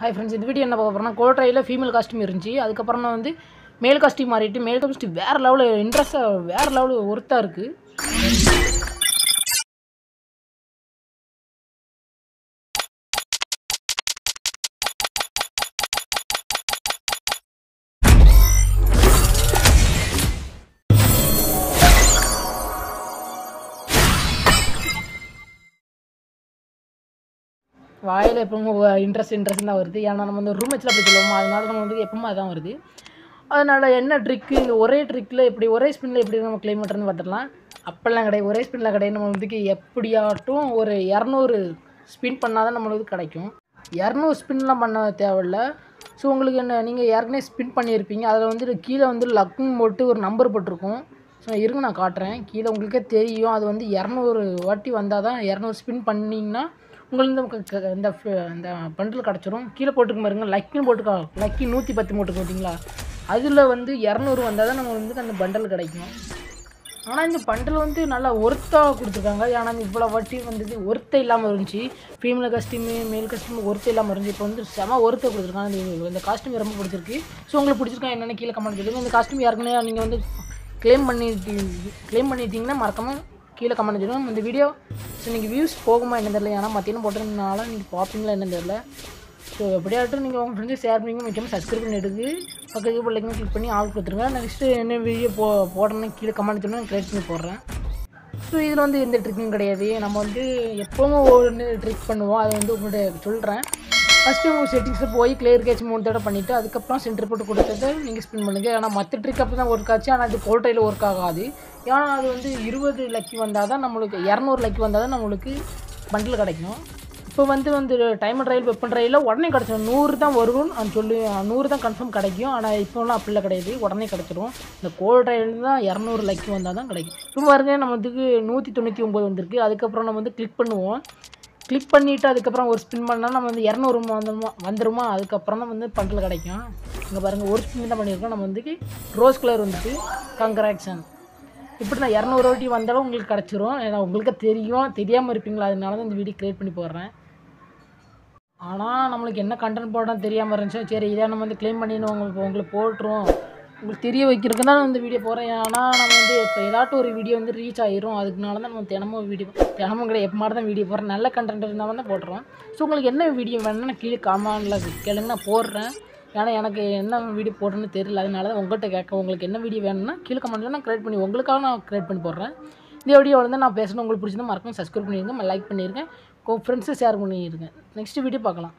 hi friends இந்த video என்ன பார்க்க போகிறோம்னா கோட்ரையில் ஃபீமேல் காஸ்டியூம் இருந்துச்சு அதுக்கப்புறம் நான் வந்து மேல் காஸ்டியூம் மாறிட்டு மேல் காஸ்டியூம் வேறு லெவலில் இன்ட்ரெஸ்ட்டாக வேறு லெவலில் ஒர்த்தாக இருக்குது வாயில் எப்பவும் இன்ட்ரெஸ்ட் இன்ட்ரெஸ்ட் தான் வருது ஏன்னா நம்ம வந்து ரூம் வச்சுல அப்படி சொல்லுவோம் அதனால நம்ம வந்து எப்பவும் அதான் வருது அதனால் என்ன ட்ரிக்கு இந்த ஒரே ட்ரிக்கில் எப்படி ஒரே ஸ்பின்னில் எப்படி நம்ம க்ளைம் பண்ணுறதுன்னு பார்த்துடலாம் அப்போல்லாம் கிடையாது ஒரே ஸ்பின்னில் கிடையாது நம்ம வந்து எப்படியாட்டும் ஒரு இரநூறு ஸ்பின் பண்ணால் தான் நம்மளுக்கு கிடைக்கும் இரநூறு ஸ்பின்லாம் பண்ண தேவையில்ல ஸோ உங்களுக்கு என்ன நீங்கள் ஏற்கனவே ஸ்பின் பண்ணியிருப்பீங்க அதில் வந்து கீழே வந்து லக்குன்னு போட்டு ஒரு நம்பர் போட்டிருக்கும் ஸோ இருங்க நான் காட்டுறேன் கீழே உங்களுக்கே தெரியும் அது வந்து இரநூறு வாட்டி வந்தால் தான் இரநூறு ஸ்பின் பண்ணிங்கன்னா உங்களுக்கு இந்த க- க- இந்த ஃப- இந்த பண்டில் கிடச்சிரும் கீழே போட்டுக்க பாருங்க லக்கின்னு போட்டுக்கா லக்கி நூற்றி பத்து போட்டுக்க பார்த்தீங்களா அதில் வந்து இரநூறு வந்தால் தான் நம்ம வந்து அந்த பண்டல் கிடைக்கும் ஆனால் இந்த பண்டில் வந்து நல்லா ஒர்த்தாக கொடுத்துருக்காங்க ஏன்னா இவ்வளோ வட்டி வந்தது ஒர்த்தே இல்லாமல் இருந்துச்சு ஃபீமேல் கஸ்டியூமு மேல் கஸ்டியூம் ஒர்த்தே இல்லாமல் இருந்துச்சு இப்போ வந்து செம ஒர்த்தை கொடுத்துருக்காங்க இந்த- இந்த காஸ்டியூம் ரொம்ப பிடிச்சிருக்கு ஸோ உங்களுக்கு பிடிச்சிருக்கா என்னென்ன கீழே கமெண்ட் சொல்லுங்கள் இந்த காஸ்டியூம் யாருக்குன்னே நீங்கள் வந்து க்ளைம் பண்ணிட்டீங்க க்ளைம் பண்ணிட்டீங்கன்னா மறக்காமல் கீழே கமெண்ட் சொல்லுங்கள் இந்த வீடியோ ஸோ நீங்கள் வியூஸ் போகுமா என்ன தெரியல ஏன்னா மத்தியானம் போட்டதுனால நீங்கள் பார்ப்பீங்களா என்னன்னு தெரியல ஸோ எப்படியாட்டும் நீங்கள் உங்கள் ஃப்ரெண்ட்ஸு ஷேர் பண்ணிங்க முக்கியமாக சப்ஸ்கிரைப் பண்ணி எடுக்கு பக்கத்துக்கு பிள்ளைங்க கிளிக் பண்ணி ஆள் கொடுத்துருங்க நெக்ஸ்ட்டு என்ன வீடியோ போ போடுறேன்னு கீழே கமெண்ட் சொன்னால் கிரியேட் பண்ணி போடுறேன் ஸோ இதில் வந்து எந்த ட்ரிக்கும் கிடையாது நம்ம வந்து எப்போவும் ஒன்று ட்ரிக் பண்ணுவோம் அதை வந்து உங்கள்கிட்ட சொல்கிறேன் ஃபஸ்ட்டு உங்கள் செட்டிங்ஸில் போய் கிளியர் கேட்ச் மூணு தடவை பண்ணிவிட்டு அதுக்கப்புறம் சென்டர் போட்டு கொடுத்ததை நீங்கள் ஸ்பின் பண்ணுங்கள் ஏன்னா மற்ற ட்ரிக் அப்போ தான் ஒர்க் ஆச்சு ஆனால் அது கோல்ட்ரையில் ஒர்க் ஆகாது ஏன்னா அது வந்து இருபது லக்கி வந்தால் தான் நம்மளுக்கு இரநூறு லக்கி வந்தால் தான் நம்மளுக்கு பண்டில் கிடைக்கும் இப்போ வந்து வந்து டைம் ட்ரையல் வெப்பன் ட்ரையலில் உடனே கிடச்சிடும் நூறு தான் வரும் நான் சொல்லி நூறு தான் கன்ஃபார்ம் கிடைக்கும் ஆனால் இப்போலாம் அப்படிலாம் கிடையாது உடனே கிடச்சிரும் இந்த கோல்ட் ட்ரையல் தான் இரநூறு லக்கி வந்தால் தான் கிடைக்கும் இப்போ பாருங்க நம்ம வந்து நூற்றி தொண்ணூற்றி ஒம்பது வந்திருக்கு அதுக்கப்புறம் நம்ம வந்து கிளிக் பண்ணுவோம் கிளிக் பண்ணிவிட்டு அதுக்கப்புறம் ஒரு ஸ்பின் பண்ணால் நம்ம வந்து இரநூறு வந்துருமா வந்துருமா அதுக்கப்புறம் தான் வந்து பண்டில் கிடைக்கும் இங்கே பாருங்கள் ஒரு ஸ்பின் தான் பண்ணியிருக்கோம் நம்ம வந்து ரோஸ் கலர் வந்துட்டு கங்க்ராக்ஷன் இப்படி நான் இரநூறு வாட்டி வந்தாலும் உங்களுக்கு கிடச்சிரும் ஏன்னா உங்களுக்கு தெரியும் தெரியாமல் இருப்பீங்களா அதனால தான் இந்த வீடியோ க்ரியேட் பண்ணி போடுறேன் ஆனால் நம்மளுக்கு என்ன கண்டென்ட் போடணும் தெரியாமல் இருந்துச்சு சரி இதை நம்ம வந்து க்ளைம் பண்ணிடணும் உங்களுக்கு உங்களுக்கு போட்டுரும் உங்களுக்கு தெரிய வைக்கிறதுக்கு தான் நான் இந்த வீடியோ போடுறேன் ஆனால் நம்ம வந்து இப்போ ஏதாட்டும் ஒரு வீடியோ வந்து ரீச் ஆயிரும் அதுக்குனால தான் நம்ம தினமும் வீடியோ தினமும் கிடையாது எப்போ மாதிரி தான் வீடியோ போடுறேன் நல்ல கண்டென்ட் இருந்தால் தான் போடுறோம் ஸோ உங்களுக்கு என்ன வீடியோ வேணும்னா கீழே காமெண்டில் கேளுங்க நான் போடுறேன் ஏன்னா எனக்கு என்ன வீடியோ போடுறேன்னு தெரியல அதனால தான் உங்கள்கிட்ட கேட்க உங்களுக்கு என்ன வீடியோ வேணும்னா கீழே கமெண்ட்டில் நான் க்ரியேட் பண்ணி உங்களுக்காக நான் க்ரியேட் பண்ணி போடுறேன் இந்த வீடியோ வந்து நான் பேசணும் உங்களுக்கு பிடிச்சிருந்தா மறக்காம சப்ஸ்கிரைப் பண்ணிடுங்க லைக் பண்ணிடுங்க உங்கள் ஃப்ரெண்ட்ஸு ஷேர் பண்ணிடுங்க நெக்ஸ்ட் வீடியோ பார்க்கலாம்